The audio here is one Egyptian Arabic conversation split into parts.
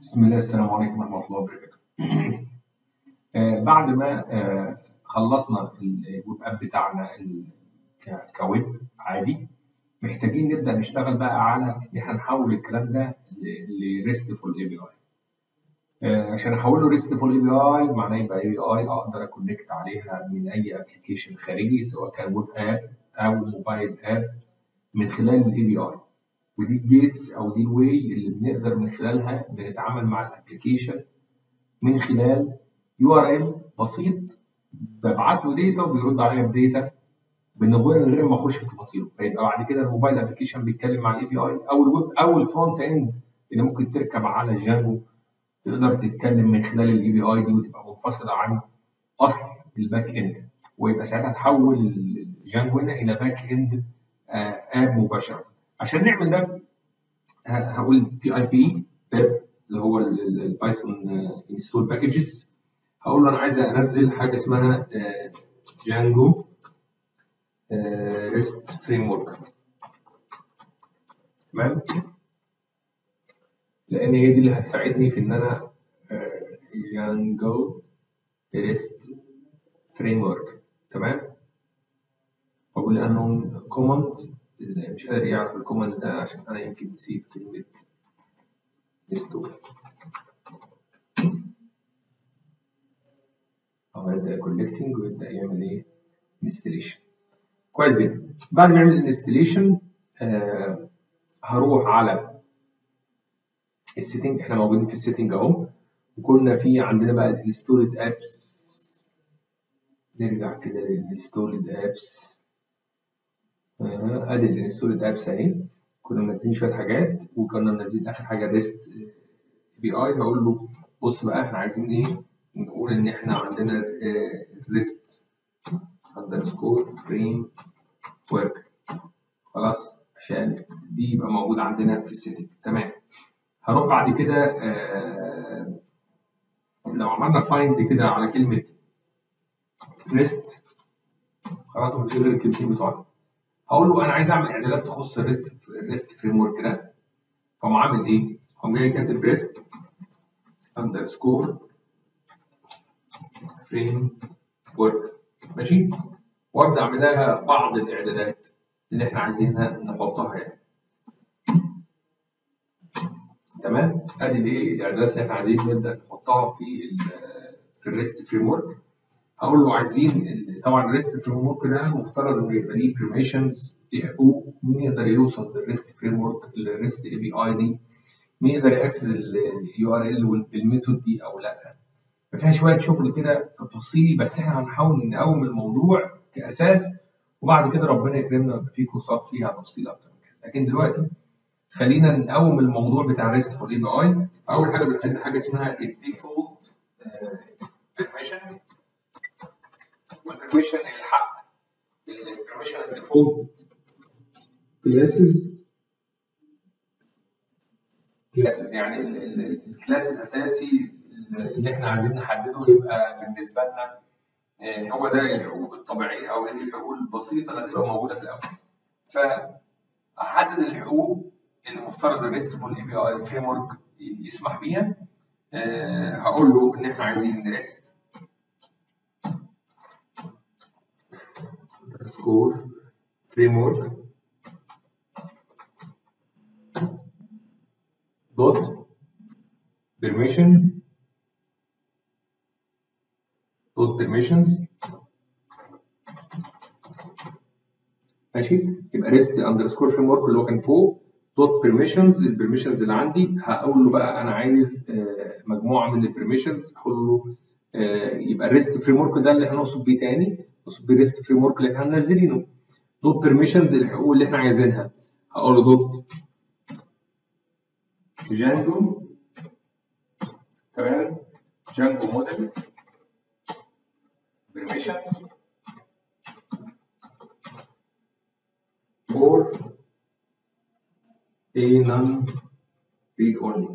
بسم الله السلام عليكم ورحمة الله وبركاته. آه بعد ما آه خلصنا الويب اب بتاعنا ال- ك- كويب عادي محتاجين نبدأ نشتغل بقى على ان احنا نحول الكلام ده لريستفول اي بي اي. عشان احوله ريستفول اي بي اي معناه يبقى اي بي اي اقدر اكونكت عليها من اي ابلكيشن خارجي سواء كان ويب اب او موبايل اب من خلال الاي بي اي. ودي الجيتس او دي الواي اللي بنقدر من خلالها بنتعامل مع الابلكيشن من خلال يو ار ال بسيط ببعت له داتا وبيرد عليا بداتا من غير من غير ما اخش في تفاصيله فيبقى بعد كده الموبايل ابلكيشن بيتكلم مع الاي بي اي او الويب او الفرونت اند اللي ممكن تركب على جانجو تقدر تتكلم من خلال الاي بي اي دي وتبقى منفصله عن اصل الباك اند ويبقى ساعتها تحول جانجو هنا الى باك اند اب مباشره عشان نعمل ده ه- هقول بي اي بي بيب اللي هو البايثون انستول باكجز هقول له انا عايز انزل حاجه اسمها جانجو ريست فريم ورك تمام لان هي دي اللي هتساعدني في ان انا جانجو ريست فريم ورك تمام واقول انه كوماند اللي مش قادر يعرف الكوماند ده عشان انا يمكن نسيت كلمه انستول هو يبدا كولكتنج ويبدا يعمل ايه انستليشن كويس جدا بعد ما يعمل انستليشن آه هروح على السيتنج احنا موجودين في السيتنج اهو وكنا في عندنا بقى الانستولد ابس نرجع كده للانستولد ابس آه، ادي الانستولد ابس اهي كنا منزلين شويه حاجات وكنا منزلين اخر حاجه ريست بي اي هقول له بص بقى احنا عايزين ايه نقول ان احنا عندنا ريست اندرسكور فريم ورك خلاص عشان دي يبقى موجود عندنا في السيتنج تمام هروح بعد كده آه لو عملنا فايند كده على كلمه ريست خلاص مفيش غير الكلمتين بتوعنا هقول له انا عايز اعمل اعدادات تخص الريست الريست فريم ورك ده فقوم عامل ايه؟ قوم جاي كاتب ريست اندرسكور فريم ورك ماشي؟ وابدا اعمل لها بعض الاعدادات اللي احنا عايزينها نحطها يعني تمام؟ ادي الايه الاعدادات اللي احنا عايزين نبدا نحطها في ال في الريست فريم ورك هقول له عايزين ال- طبعا الريست فريم ورك ده مفترض انه يبقى ليه بريميشنز ليه حقوق مين يقدر يوصل للريست فريم ورك الريست اي بي اي دي مين يقدر ياكسس اليو ار ال بالميثود دي او لا فيها شويه شغل كده تفاصيلي بس احنا هنحاول نقوم الموضوع كاساس وبعد كده ربنا يكرمنا ويبقى في كورسات فيها تفصيل اكتر من كده لكن دلوقتي خلينا نقوم الموضوع بتاع ريست فور اي بي اي اول حاجه بنحدد حاجه اسمها الديفولت بيرميشن والبرميشن الحق البرميشن الديفولت كلاسز كلاسز يعني ال- ال- الكلاس الاساسي اللي احنا عايزين نحدده يبقى بالنسبه لنا آه، هو ده الحقوق الطبيعيه او يعني الحقوق البسيطه اللي هتبقى موجوده في الاول فاحدد الحقوق اللي مفترض الريستفول اي بي اي فريم ورك يسمح بيها آه، هقول له ان احنا عايزين ريست سكور فريم ورك دوت permission دوت permissions ماشي يبقى ريست اندرسكور فريم ورك اللي هو كان فوق دوت بيرميشنز البرميشنز اللي عندي هقول له بقى انا عايز آه، مجموعه من البرميشنز هقول له آه، يبقى الريست فريم ورك ده اللي هنقصد بيه تاني نقصد بيه ريست فريم ورك اللي احنا منزلينه دوت بيرميشنز الحقوق اللي احنا عايزينها هقول له دوت جانجو تمام جانجو موديل permissions for a non read only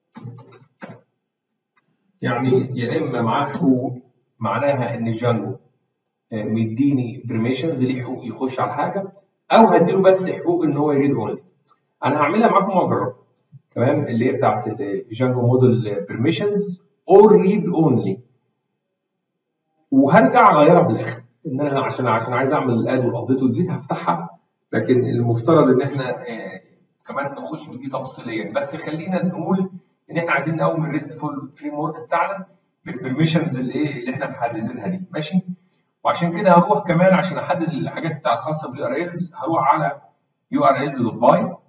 يعني يا اما معاه حقوق معناها ان جانجو آه، مديني بريميشنز ليه حقوق يخش على الحاجه او هديله بس حقوق ان هو يريد اونلي انا هعملها معاكم واجرب تمام اللي هي بتاعت الجانجو موديل بيرميشنز اور ريد اونلي وهرجع اغيرها في الاخر ان انا عشان عشان عايز اعمل الاد والابديت والديت هفتحها لكن المفترض ان احنا آه، كمان نخش بدي تفصيليا بس خلينا نقول ان احنا عايزين نقوم الريستفول فريم ورك بتاعنا بالبرميشنز اللي ايه اللي احنا محددينها دي ماشي وعشان كده هروح كمان عشان احدد الحاجات بتاعت الخاصه باليو ار الز هروح على يو ار الز دوت باي